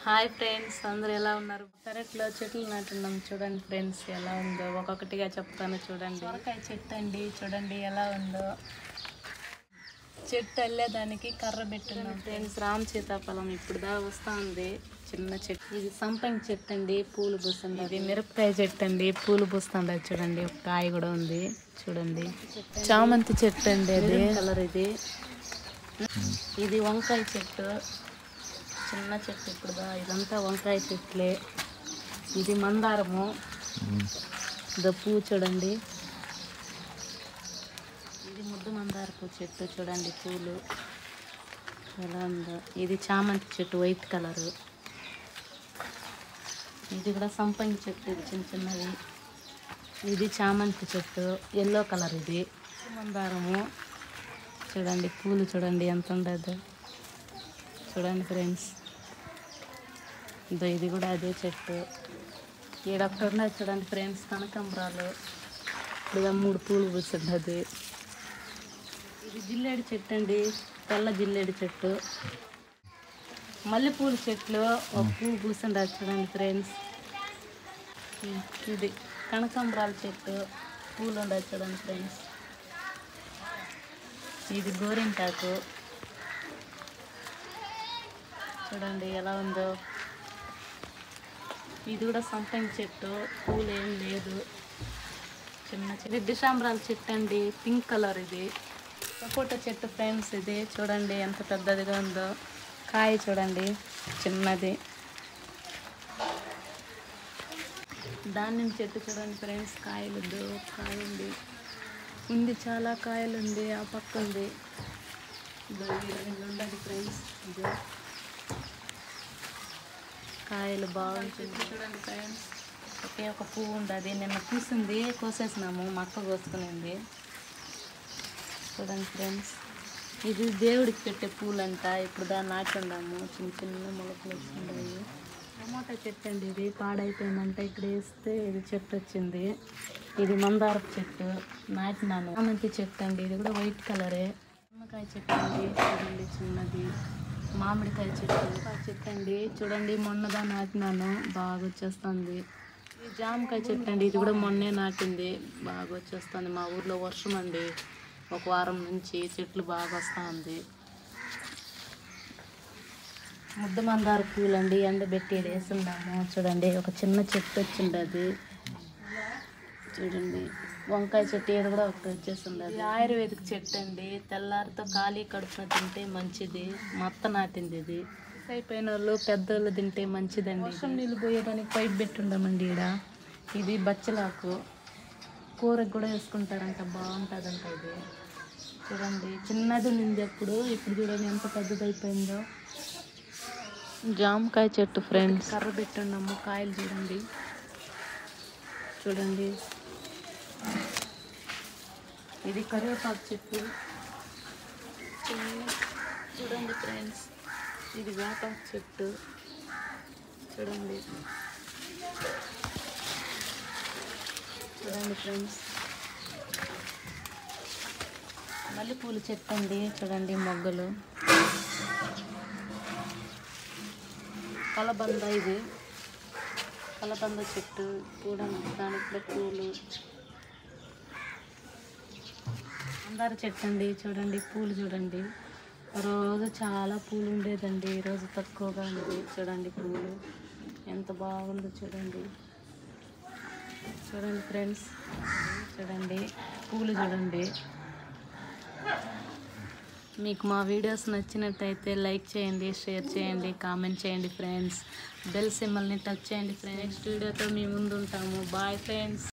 hi friends అందరు ఎలా ఉన్నారు పెరట్లో చెట్లు నాటున్నాం చూడండి ఫ్రెండ్స్ ఎలా ఉందో ఒక్కొక్కటిగా చెప్తాను చూడండి సొరకాయ చెట్టు అండి చూడండి ఎలా ఉందో చెట్టు వెళ్ళేదానికి కర్ర పెట్టున్నాం ఫ్రెండ్స్ రామ్ సీతాఫలం ఇప్పుడు దా వస్తా ఉంది చిన్న చెట్టు ఇది సంపంగి చెట్టు అండి పూలు పూస్తుంది ఇది మిరపకాయ చెట్టు అండి పూలు పూస్తుంది చూడండి ఒక కాయ కూడా ఉంది చూడండి చామంతి చెట్టు అండి అది కలర్ ఇది ఇది వంకాయ చెట్టు చిన్న చెట్టు ఇప్పుడు దా ఇదంతా వంకాయ చెట్లే ఇది మందారము ఇదో పువ్వు చూడండి ఇది ముద్దు మందారపు చెట్టు చూడండి పూలు ఎలా ఉందో ఇది చామంతి చెట్టు వైట్ కలరు ఇది కూడా సంపంగి చెట్టు ఇది చిన్న చిన్నది ఇది చామంతి చెట్టు ఎల్లో కలర్ ఇది మందారము చూడండి పూలు చూడండి ఎంత ఉండదు చూడండి ఫ్రెండ్స్ ఇదో ఇది కూడా అదే చెట్టు ఈడొక్కడు ఉన్నది చూడండి ఫ్రెండ్స్ కనకాంబరాలు ఇప్పుడు మూడు పూలు పూసున్నది ఇది జిల్లేడు చెట్టు అండి తెల్ల జిల్లేడు చెట్టు మల్లెపూల చెట్లు ఒక పువ్వు పూసిండదు చూడండి ఫ్రెండ్స్ ఇది కనకాంబరాల చెట్టు పూలు ఉండదు చూడండి ఫ్రెండ్స్ ఇది గోరింటాకు చూడండి ఎలా ఉందో ఇది కూడా సంపంగి చెట్టు పూలు ఏం లేదు చిన్న చెట్టు ఇది డిశాంబరాల చెట్టు అండి పింక్ కలర్ ఇది సపోటా చెట్టు ఫ్రెండ్స్ ఇది చూడండి ఎంత పెద్దదిగా ఉందో కాయ చూడండి చిన్నది దానిమ్మ చెట్టు చూడండి ఫ్రెండ్స్ కాయలు ఉంది కాయ ఉంది ఉంది చాలా కాయలు ఉంది ఆ పక్క ఉంది ఇదో ఈ రెండు ఉండదు ఫ్రెండ్స్ ఇదో కాయలు బాగుంటుంది చూడండి ఫ్రెండ్స్ ఒకే ఒక పువ్వు ఉండదు నిన్న పూసింది కోసేసినాము మా అక్క కోసుకునింది చూడండి ఫ్రెండ్స్ ఇది దేవుడికి పెట్టే పూలంట ఇప్పుడు దాన్ని నాటున్నాము చిన్న చిన్న మొలకలు వచ్చిండాయి టమాటా చెట్టు అండి ఇది పాడైపోయిందంట ఇక్కడ వేస్తే ఇది చెట్టు వచ్చింది ఇది మందారపు చెట్టు నాటినాను చామంతి చెట్టు అండి ఇది కూడా వైట్ కలరే నిమ్మకాయ చెట్టు అండి చూడండి చిన్నది మామిడికాయ చెట్టు ఆ చెట్టు అండి చూడండి మొన్నదా నాటినాను బాగా వచ్చేస్తుంది ఈ జామకాయ చెట్టు అండి ఇది కూడా మొన్నే నాటింది బాగా వచ్చేస్తుంది మా ఊర్లో వర్షం అండి ఒక వారం నుంచి చెట్లు బాగా వస్తూ ఉంది ముద్ద మందార పూలు అండి ఎండబెట్టి వేసున్నాము చూడండి ఒక చిన్న చెట్టు వచ్చిండది చూడండి వంకాయ చెట్టు ఏది కూడా ఒకటి వచ్చేసిండది ఆయుర్వేదిక చెట్టు అండి తెల్లారితో ఖాళీ కడుపున తింటే మంచిది మత్త నాటింది ఇది అయిపోయిన వాళ్ళు పెద్దోళ్ళు తింటే మంచిదండి వర్షం నీళ్ళు పోయేదానికి పైప్ పెట్టుండమండి ఈడ ఇది బచ్చలాకు కూరకు కూడా వేసుకుంటారంట బాగుంటుందంట ఇది చూడండి చిన్నది ఉంది అప్పుడు ఇప్పుడు చూడండి ఎంత పెద్దదైపోయిందో జామకాయ చెట్టు ఫ్రెండ్స్ కర్ర పెట్టున్నాము కాయలు చూడండి చూడండి ఇది కరివేపాకు చెట్టు చిన్న- చూడండి ఫ్రెండ్స్ ఇది వేపాకు చెట్టు చూడండి చూడండి ఫ్రెండ్స్ మల్లెపూల చెట్టు అండి చూడండి మొగ్గలు కలబంద ఇది కలబంద చెట్టు చూడండి దానికి కూడా పూలు మందార చెట్టు అండి చూడండి పూలు చూడండి రోజు చాలా పూలు ఉండేదండి ఈరోజు తక్కువగా ఉంది చూడండి పూలు ఎంత బాగుందో చూడండి చూడండి ఫ్రెండ్స్ చూడండి పూలు చూడండి మీకు మా వీడియోస్ నచ్చినట్టయితే లైక్ చేయండి షేర్ చేయండి కామెంట్ చేయండి ఫ్రెండ్స్ బెల్ సింబల్ని టచ్ చేయండి ఫ్రెండ్స్ నెక్స్ట్ వీడియోతో మీ ముందు ఉంటాము బాయ్ ఫ్రెండ్స్